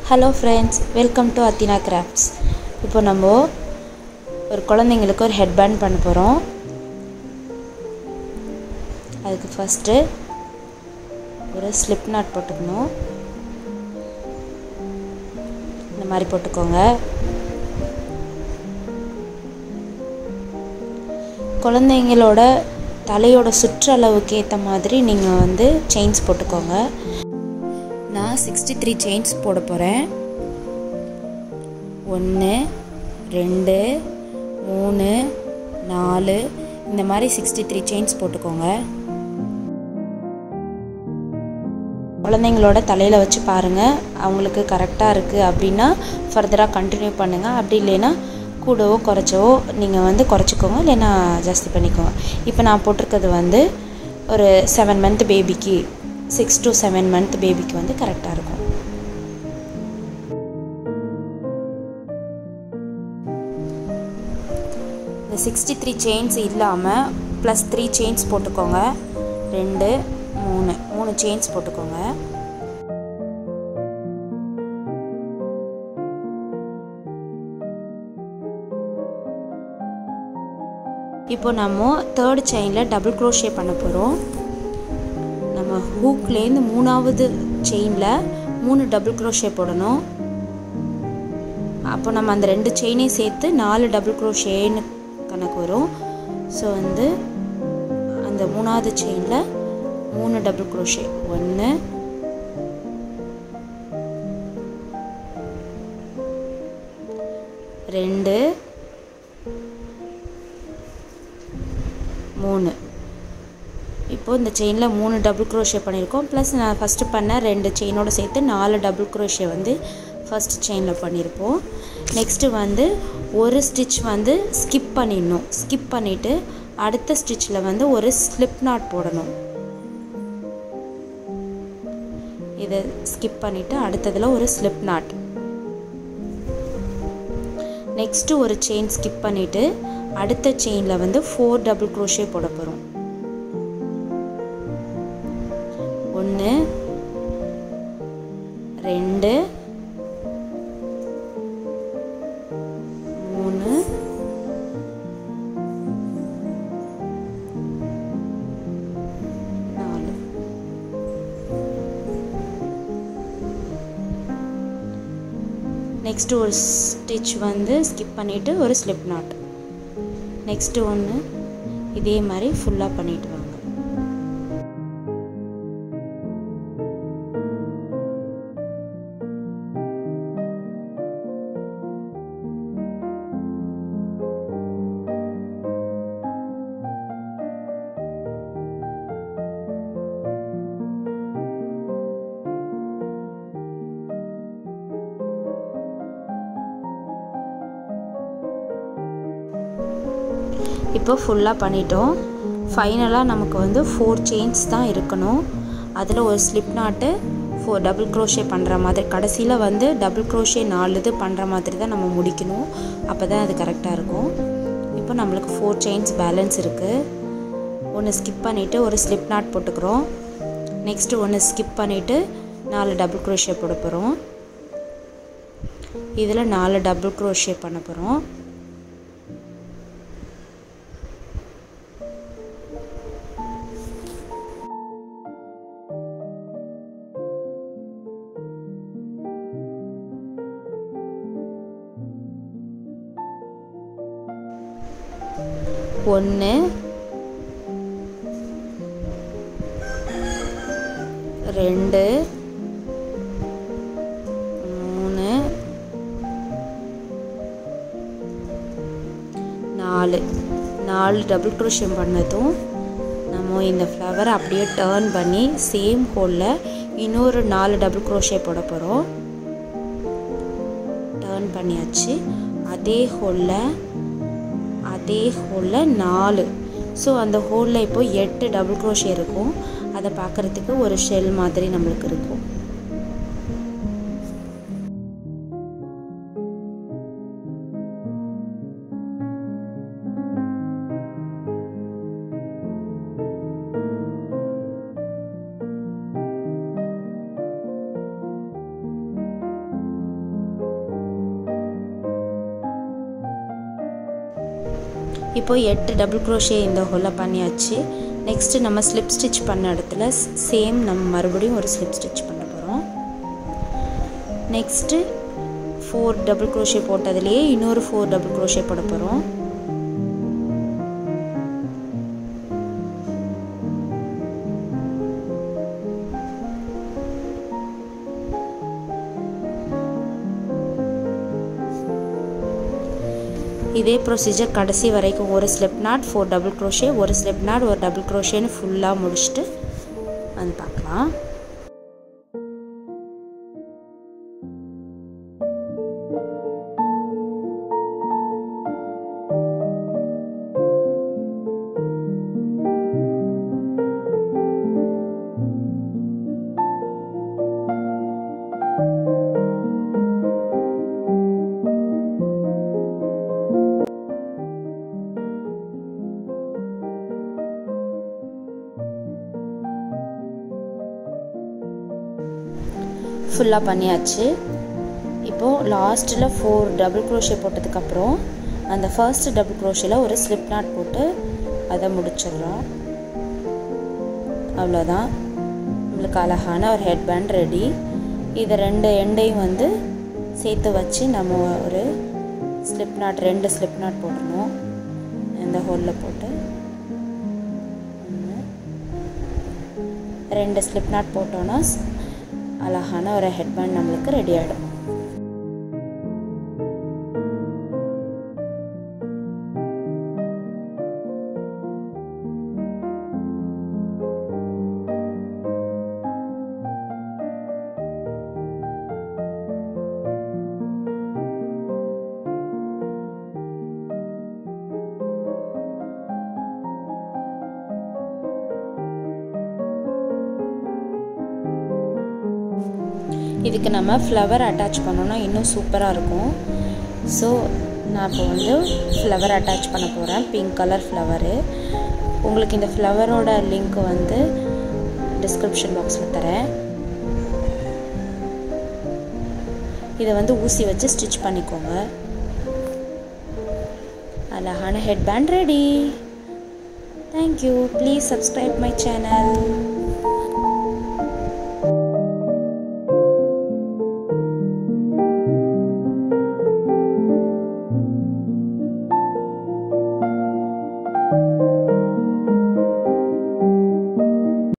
hello friends welcome to Athina crafts இப்போ நம்ம ஒரு குழந்தைங்களுக்கு ஒரு ஹெட் பேண்ட் பண்ண போகிறோம் அதுக்கு ஃபஸ்ட்டு ஒரு ஸ்லிப் நாட் போட்டுக்கணும் இந்த மாதிரி போட்டுக்கோங்க குழந்தைங்களோட தலையோட சுற்றளவுக்கு ஏற்ற மாதிரி நீங்கள் வந்து செயின்ஸ் போட்டுக்கோங்க நான் சிக்ஸ்டி த்ரீ செயின்ஸ் போட போகிறேன் ஒன்று ரெண்டு மூணு நாலு இந்த மாதிரி சிக்ஸ்டி த்ரீ செயின்ஸ் போட்டுக்கோங்க குழந்தைங்களோட தலையில் வச்சு பாருங்கள் அவங்களுக்கு கரெக்டாக இருக்குது அப்படின்னா ஃபர்தராக கண்டினியூ பண்ணுங்கள் அப்படி இல்லைன்னா கூடவோ குறைச்சவோ நீங்கள் வந்து குறைச்சிக்கோங்க இல்லைன்னா ஜாஸ்தி பண்ணிக்கோங்க இப்போ நான் போட்டிருக்கிறது வந்து ஒரு செவன் மந்த் பேபிக்கு சிக்ஸ் டு செவன் மந்த் பேபிக்கு வந்து கரெக்டாக இருக்கும் இந்த சிக்ஸ்டி த்ரீ செயின்ஸ் இல்லாமல் ப்ளஸ் த்ரீ செயின்ஸ் போட்டுக்கோங்க ரெண்டு மூணு மூணு செயின்ஸ் போட்டுக்கோங்க இப்போ நம்ம தேர்ட் செயினில் டபுள் க்ரோஷே பண்ண போகிறோம் நம்ம ஹூக்லேருந்து மூணாவது செயினில் மூணு டபுள் க்ரோஷே போடணும் அப்போ நம்ம அந்த ரெண்டு செயினையும் சேர்த்து நாலு டபுள் க்ரோஷேன்னு கணக்கு வரும் ஸோ வந்து அந்த மூணாவது செயினில் மூணு டபுள் க்ரோஷே ஒன்று ரெண்டு மூணு இப்போது இந்த செயினில் மூணு டபுள் க்ரோஷே பண்ணியிருக்கோம் ப்ளஸ் நான் ஃபஸ்ட்டு பண்ண ரெண்டு செயினோட சேர்த்து நாலு டபுள் க்ரோஷே வந்து ஃபஸ்ட் செயினில் பண்ணியிருப்போம் நெக்ஸ்ட்டு வந்து ஒரு ஸ்டிச் வந்து ஸ்கிப் பண்ணிடணும் ஸ்கிப் பண்ணிவிட்டு அடுத்த ஸ்டிச்சில் வந்து ஒரு ஸ்லிப் நாட் போடணும் இதை ஸ்கிப் பண்ணிவிட்டு அடுத்ததில் ஒரு ஸ்லிப் நாட் நெக்ஸ்ட்டு ஒரு செயின் ஸ்கிப் பண்ணிவிட்டு அடுத்த செயினில் வந்து ஃபோர் டபுள் க்ரோஷே போட போகிறோம் ஒன்று ரெண்டு மூணு நாலு நெக்ஸ்ட்டு ஒரு ஸ்டிச் வந்து ஸ்கிப் பண்ணிவிட்டு ஒரு ஸ்லிப் நாட் நெக்ஸ்ட்டு ஒன்று இதே மாதிரி ஃபுல்லாக பண்ணிட்டு வாங்க இப்போ ஃபுல்லாக பண்ணிட்டோம் ஃபைனலாக நமக்கு வந்து ஃபோர் செயின்ஸ் தான் இருக்கணும் அதில் ஒரு ஸ்லிப் நாட்டு ஃபோர் டபுள் க்ரோஷே பண்ணுற மாதிரி கடைசியில் வந்து டபுள் க்ரோஷே நாலு இது பண்ணுற மாதிரி தான் நம்ம முடிக்கணும் அப்போ தான் அது கரெக்டாக இருக்கும் இப்போ நம்மளுக்கு ஃபோர் செயின்ஸ் பேலன்ஸ் இருக்குது ஒன்று ஸ்கிப் பண்ணிவிட்டு ஒரு ஸ்லிப் நாட் போட்டுக்கிறோம் நெக்ஸ்ட்டு ஒன்று ஸ்கிப் பண்ணிவிட்டு நாலு டபுள் க்ரோஷே போட போகிறோம் இதில் நாலு டபுள் க்ரோஷே பண்ண போகிறோம் ஒன்று ரெண்டு மூணு நாலு நாலு டபுள் க்ரோஷம் பண்ணதும் நம்ம இந்த ஃப்ளவரை அப்படியே டேர்ன் பண்ணி சேம் ஹோலில் இன்னொரு நாலு டபுள் க்ரோஷே போட போகிறோம் டேர்ன் பண்ணியாச்சு அதே ஹோலில் அதே ஹோலில் நாலு ஸோ அந்த ஹோலில் இப்போ எட்டு டபுள் க்ரோஷே இருக்கும் அதை பார்க்குறதுக்கு ஒரு ஷெல் மாதிரி நம்மளுக்கு இருக்கும் இப்போ எட்டு டபுள் க்ரோஷே இந்த ஹோலில் பண்ணியாச்சு நெக்ஸ்ட்டு நம்ம ஸ்லிப் ஸ்டிச் பண்ண இடத்துல சேம் நம்ம மறுபடியும் ஒரு ஸ்லிப் ஸ்டிச் பண்ண போகிறோம் நெக்ஸ்ட்டு ஃபோர் டபுள் க்ரோஷே போட்டதுலேயே இன்னொரு ஃபோர் டபுள் க்ரோஷே போட போகிறோம் இதே ப்ரொசீஜர் கடைசி வரைக்கும் ஒரு slip knot four double crochet ஒரு ஸ்லிப் நாட் ஒரு டபுள் க்ரோஷேன்னு ஃபுல்லாக முடிச்சுட்டு வந்து பார்க்கலாம் ஃபுல்லாக பண்ணியாச்சு இப்போது லாஸ்ட்டில் ஃபோர் டபுள் க்ரோஷே போட்டதுக்கப்புறம் அந்த ஃபர்ஸ்ட் டபுள் க்ரோஷில் ஒரு ஸ்லிப் நாட் போட்டு அதை முடிச்சிடுறோம் அவ்வளோதான் நம்மளுக்கு அழகான ஒரு ஹெட் பேண்ட் ரெடி இதை ரெண்டு எண்டையும் வந்து சேர்த்து வச்சு நம்ம ஒரு ஸ்லிப் நாட் ரெண்டு ஸ்லிப் நாட் போடணும் இந்த ஹோலில் போட்டு ரெண்டு ஸ்லிப் நாட் போட்டோன்னா அழகான ஒரு ஹெட்பேண்ட் நம்மளுக்கு ரெடி ஆகிடும் இதுக்கு நம்ம ஃப்ளவர் அட்டாச் பண்ணோன்னா இன்னும் சூப்பராக இருக்கும் ஸோ நான் இப்போ வந்து ஃப்ளவர் அட்டாச் பண்ண போகிறேன் பிங்க் கலர் ஃப்ளவரு உங்களுக்கு இந்த ஃப்ளவரோட லிங்க் வந்து டிஸ்கிரிப்ஷன் பாக்ஸில் தரேன் இதை வந்து ஊசி வச்சு ஸ்டிச் பண்ணிக்கோங்க அழகான head band ready thank you please subscribe my channel